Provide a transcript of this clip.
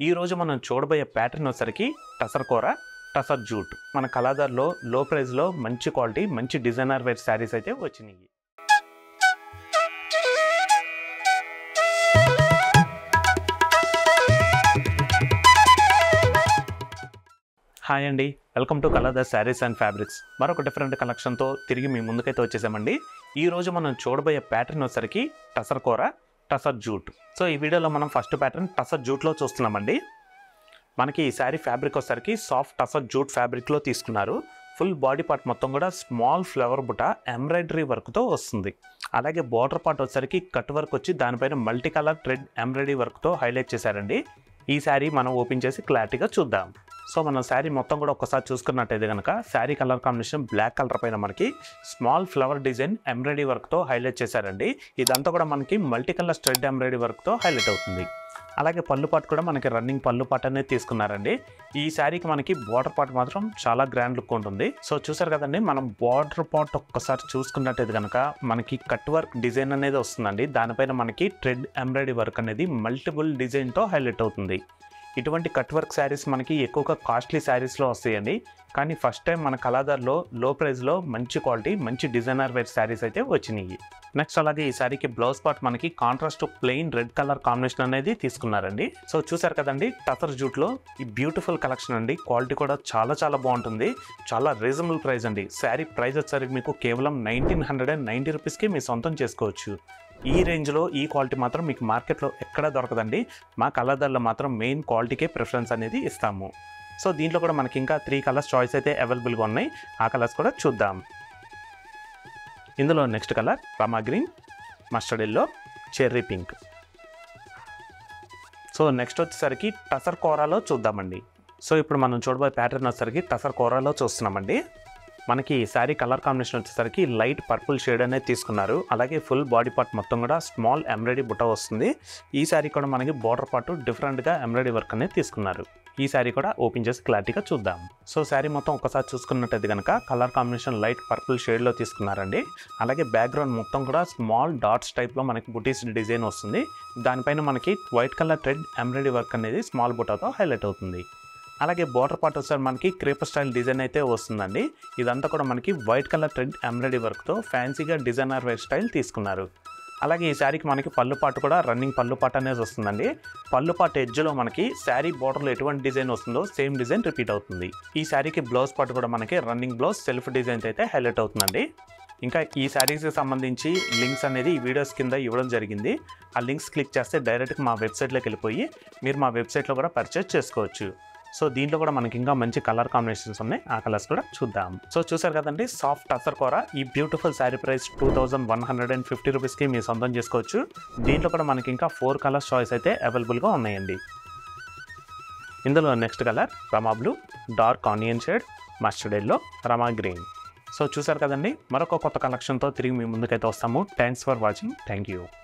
ఈ రోజు మనం చూడబోయే ప్యాటర్న్ వచ్చరికి టసర్ కూర టసర్ జూట్ మన కళాదార్లో లో ప్రైస్లో మంచి క్వాలిటీ మంచి డిజైనర్ వేర్ శారీస్ అయితే వచ్చినాయి హాయ్ అండి welcome to colour saris and fabrics మరొక డిఫరెంట్ కలెక్షన్తో తిరిగి మీ ముందుకైతే వచ్చేసామండి ఈ రోజు మనం చూడబోయే ప్యాటర్న్ వచ్చరికి టసర్ కూర టసర్ జూట్ సో ఈ వీడియోలో మనం ఫస్ట్ ప్యాటర్న్ టసర్ జూట్లో చూస్తున్నామండి మనకి ఈ శారీ ఫ్యాబ్రిక్ వచ్చరికి సాఫ్ట్ టసర్ జూట్ ఫ్యాబ్రిక్లో తీసుకున్నారు ఫుల్ బాడీ పార్ట్ మొత్తం కూడా స్మాల్ ఫ్లవర్ బుట్ట ఎంబ్రాయిడరీ వర్క్తో వస్తుంది అలాగే బార్డర్ పార్ట్ వచ్చరికి కట్ వర్క్ వచ్చి దానిపైన మల్టీ కలర్ థ్రెడ్ ఎంబ్రాయిడరీ వర్క్తో హైలైట్ చేశారండి ఈ శారీ మనం ఓపెన్ చేసి క్లారిటీగా చూద్దాం సో మనం శారీ మొత్తం కూడా ఒక్కసారి చూసుకున్నట్టయితే కనుక sari colour combination black colour పైన మనకి స్మాల్ ఫ్లవర్ డిజైన్ ఎంబ్రాయిడరీ వర్క్తో హైలైట్ చేశారండి ఇదంతా కూడా మనకి మల్టీ కలర్ స్ట్రెడ్ ఎంబ్రాయిడరీ వర్క్తో హైలైట్ అవుతుంది అలాగే పళ్ళు పాటు కూడా మనకి రన్నింగ్ పళ్ళు పాటు అనేది తీసుకున్నారండి ఈ శారీకి మనకి బార్డర్ పార్ట్ మాత్రం చాలా గ్రాండ్ లుక్ ఉంటుంది సో చూసారు కదండి మనం బార్డర్ పార్ట్ ఒక్కసారి చూసుకున్నట్టయితే కనుక మనకి కట్ వర్క్ డిజైన్ అనేది వస్తుందండి దానిపైన మనకి థ్రెడ్ ఎంబ్రాయిడరీ వర్క్ అనేది మల్టిపుల్ డిజైన్తో హైలైట్ అవుతుంది ఇటువంటి కట్ వర్క్ శారీస్ మనకి ఎక్కువగా కాస్ట్లీ శారీస్లో వస్తాయండి కానీ ఫస్ట్ టైం మన కళాదార్లో లో ప్రైస్లో మంచి క్వాలిటీ మంచి డిజైనర్ వేర్ శారీస్ అయితే వచ్చినాయి నెక్స్ట్ అలాగే ఈ శారీకి బ్లౌజ్ పార్ట్ మనకి contrast plain red colour combination అనేది తీసుకున్నారండి సో చూసారు కదండి టసర్ జూట్లో ఈ బ్యూటిఫుల్ కలెక్షన్ అండి క్వాలిటీ కూడా చాలా చాలా బాగుంటుంది చాలా రీజనబుల్ ప్రైస్ అండి శారీ ప్రైస్ వచ్చేసరికి మీకు కేవలం నైన్టీన్ హండ్రెడ్ అండ్ నైంటీ రూపీస్కి మీ సొంతం చేసుకోవచ్చు ఈ రేంజ్లో ఈ క్వాలిటీ మాత్రం మీకు మార్కెట్లో ఎక్కడా దొరకదండి మా కలర్దార్లో మాత్రం మెయిన్ క్వాలిటీకే ప్రిఫరెన్స్ అనేది ఇస్తాము సో దీంట్లో కూడా మనకి ఇంకా త్రీ కలర్స్ చాయిస్ అయితే అవైలబుల్గా ఉన్నాయి ఆ కలర్స్ కూడా చూద్దాం ఇందులో next colour rama green mustard yellow cherry pink so next వచ్చేసరికి టసర్ కోరాలో చూద్దామండి సో ఇప్పుడు మనం చూడబోయే ప్యాటర్న్ వచ్చేసరికి టసర్ కోరాలో చూస్తున్నామండి మనకి ఈ శారీ కలర్ కాంబినేషన్ వచ్చేసరికి లైట్ పర్పుల్ షేడ్ అనేది తీసుకున్నారు అలాగే ఫుల్ బాడీ పార్ట్ మొత్తం కూడా స్మాల్ ఎంబ్రాయిడరీ బుట్ట వస్తుంది ఈ శారీ కూడా మనకి బార్డర్ పార్ట్ డిఫరెంట్గా ఎంబ్రాయిడరీ వర్క్ అనేది తీసుకున్నారు ఈ శారీ కూడా ఓపెన్ చేసి క్లారిటీగా చూద్దాం సో శారీ మొత్తం ఒకసారి చూసుకున్నట్టయితే కనుక కలర్ కాంబినేషన్ లైట్ పర్పుల్ షేడ్లో తీసుకున్నారండి అలాగే బ్యాక్గ్రౌండ్ మొత్తం కూడా స్మాల్ డాట్స్ టైప్లో మనకి బుటీస్ డిజైన్ వస్తుంది దానిపైన మనకి white colour thread embroidery work అనేది స్మాల్ బుటాతో హైలైట్ అవుతుంది అలాగే బార్డర్ పార్ట్ వచ్చేసరికి మనకి క్రేపర్ స్టైల్ డిజైన్ అయితే వస్తుందండి ఇదంతా కూడా మనకి వైట్ కలర్ థ్రెడ్ ఎంబ్రాయిడరీ వర్క్తో ఫ్యాన్సీగా డిజైనర్ వేర్ స్టైల్ తీసుకున్నారు అలాగే ఈ శారీకి మనకి పళ్ళు పాటు కూడా రన్నింగ్ పళ్ళు పాటు అనేది వస్తుందండి పళ్ళు పాటు ఎడ్జ్లో మనకి శారీ బార్డర్లో ఎటువంటి డిజైన్ వస్తుందో సేమ్ డిజైన్ రిపీట్ అవుతుంది ఈ శారీకి బ్లౌజ్ పాటు కూడా మనకి రన్నింగ్ బ్లౌజ్ సెల్ఫ్ డిజైన్ అయితే హైలైట్ అవుతుందండి ఇంకా ఈ శారీస్కి సంబంధించి లింక్స్ అనేది ఈ వీడియోస్ కింద ఇవ్వడం జరిగింది ఆ లింక్స్ క్లిక్ చేస్తే డైరెక్ట్గా మా వెబ్సైట్లోకి వెళ్ళిపోయి మీరు మా వెబ్సైట్లో కూడా పర్చేస్ చేసుకోవచ్చు సో దీంట్లో కూడా మనకి ఇంకా మంచి కలర్ కాంబినేషన్స్ ఉన్నాయి ఆ కలర్స్ కూడా చూద్దాం సో చూసారు కదండి సాఫ్ట్ టసర్ కూర ఈ beautiful sari price two thousand one hundred and fifty రూపీస్కి మీరు సొంతం చేసుకోవచ్చు దీంట్లో కూడా మనకి ఇంకా ఫోర్ కలర్స్ చాయిస్ అయితే అవైలబుల్గా ఉన్నాయండి ఇందులో next colour rama blue dark onion shade mustard yellow rama green so చూసారు కదండి మరొక కొత్త కలెక్షన్తో తిరిగి మీ ముందుకైతే వస్తాము thanks for watching thank you